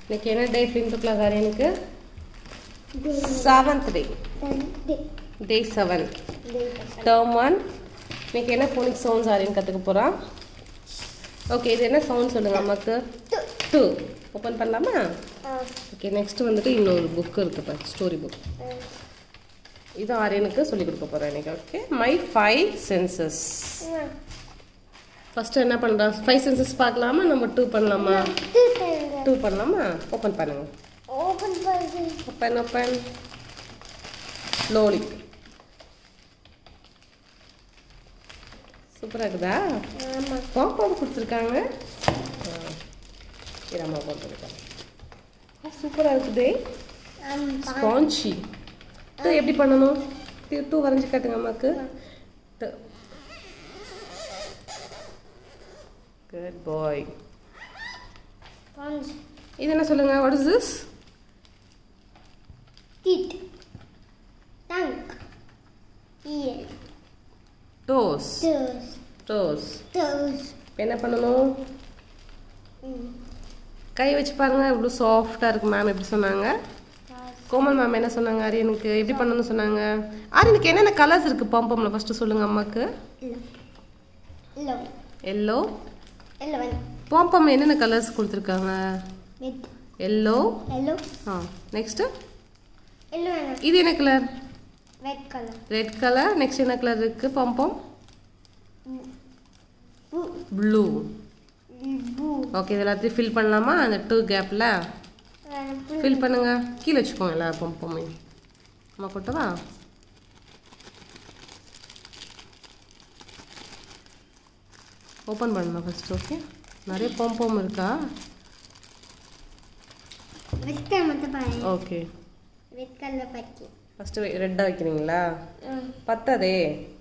இன்னைக்கு என்ன day film class ஆரியனுக்கு seventh day day seven term one இன்னைக்கு என்ன ஃபோனிக் சவுண்ட்ஸ் ஆரியன் கற்றுக்க போகிறான் ஓகே இது என்ன சவுண்ட் சொல்லுங்க அம்மாக்கு டூ ஓப்பன் பண்ணலாமா ஓகே நெக்ஸ்ட் வந்துட்டு இன்னொரு புக் இருக்கு பாரு ஸ்டோரி புக் இது ஆரியனுக்கு சொல்லி கொடுக்க போகிறேன் இன்னைக்கு okay my five senses first என்ன பண்ணுறோம் ஃபைவ் சென்சஸ் பார்க்கலாமா நம்ம டூ பண்ணலாமா டூ பண்ணலாமா ஓப்பன் பண்ணுங்க ஓபன் பண்ணு ஓப்பன் ஓப்பன் ஸ்லோலி சூப்பராக இருக்குதா ஆமா பாப்பாவும் கொடுத்துருக்காங்க இது அம்மா போட்டுருக்காங்க சூப்பராக இருக்குதே ஆமா ஸ்பான்ச்சி டூ எப்படி பண்ணணும் டூ வரைஞ்சி காட்டுங்க அம்மாக்கு குட் பாய் பஞ்ச் இது என்ன சொல்லுங்க what is this teeth tongue ear toes toes toes toes என்ன பண்ணணும் கை வச்சு பாருங்க இவ்வளோ சாஃப்டாக இருக்கு மேம் எப்படி சொன்னாங்க கோமல் மேம் என்ன சொன்னாங்க ஆரியனுக்கு எப்படி பண்ணணும்னு சொன்னாங்க ஆரியனுக்கு என்னென்ன கலர்ஸ் இருக்கு பம்பம்ல ஃபர்ஸ்ட் சொல்லுங்க அம்மாக்கு இல்ல எல்லோ இல்ல வந்து பாம்பம் என்னென்ன கலர்ஸ் கொடுத்துருக்காங்க red yellow yellow ah next yellow வேணும் இது என்ன colour red colour red colour next என்ன கலர் இருக்கு pompom blue blue blue okay இது எல்லாத்தையும் ஃபில் பண்ணலாமா அந்த டூ கேப்பில் ப்ளூ ஃபில் பண்ணுங்க கீழே வச்சுக்கோங்க எல்லா பம்பமே அம்மா கொட்டவா ஓப்பன் பண்ணலாம் ஃபர்ஸ்ட் ஓகே நிறைய பம்பம் இருக்கா ரெட் கலர் மட்டும் பாருங்க ஓகே ரெட் கலர் பத்தி ஃபஸ்ட்டு ரெட்டாக வைக்கிறீங்களா பத்தாதே